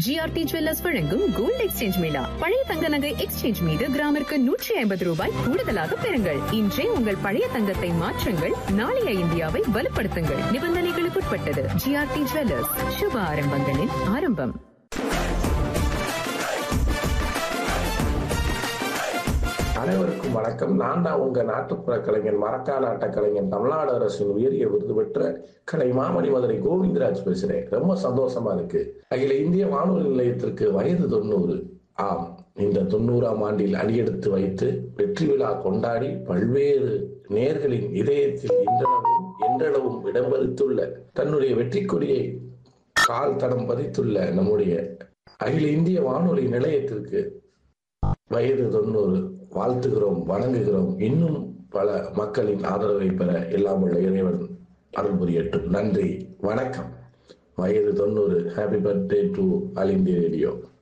GRT jewellers வழங்கும் gold exchange mela பழைய தங்க நகை எக்ஸ்சேஞ்ச் மீது கிராமிற்கு நூற்றி ஐம்பது ரூபாய் கூடுதலாக பெறுங்கள் இன்றே உங்கள் பழைய தங்கத்தை மாற்றுங்கள் நாளைய இந்தியாவை வலுப்படுத்துங்கள் நிபந்தனைகளுக்குட்பட்டது ஜிஆர்டி ஜுவல்லர்ஸ் சுப ஆரம்பங்களின் ஆரம்பம் அனைவருக்கும் வணக்கம் நான் தான் உங்க நாட்டுப்புற கலைஞன் மரக்கா நாட்ட கலைஞன் தமிழ்நாடு அரசின் உயரிய விருது பெற்ற கலை மாமணி மதுரை கோவிந்தராஜ் பேசுறேன் ரொம்ப சந்தோஷமா இருக்கு அகில இந்திய வானொலி நிலையத்திற்கு வயது தொண்ணூறு ஆம் இந்த தொண்ணூறாம் ஆண்டில் அடியெடுத்து வைத்து வெற்றி விழா கொண்டாடி பல்வேறு நேர்களின் இதயத்தில் இன்றளவும் என்றளவும் இடம்பெடுத்துள்ள தன்னுடைய வெற்றி கொடியை கால் தடம் பதித்துள்ள நம்முடைய அகில இந்திய வானொலி நிலையத்திற்கு வயது தொண்ணூறு வாழ்த்துகிறோம் வணங்குகிறோம் இன்னும் பல மக்களின் ஆதரவை பெற எல்லாம் உள்ள இறைவன் அருள் புரியட்டும் நன்றி வணக்கம் வயது தொண்ணூறு ஹாப்பி பர்த்டே டு ஆல் இந்திய ரேடியோ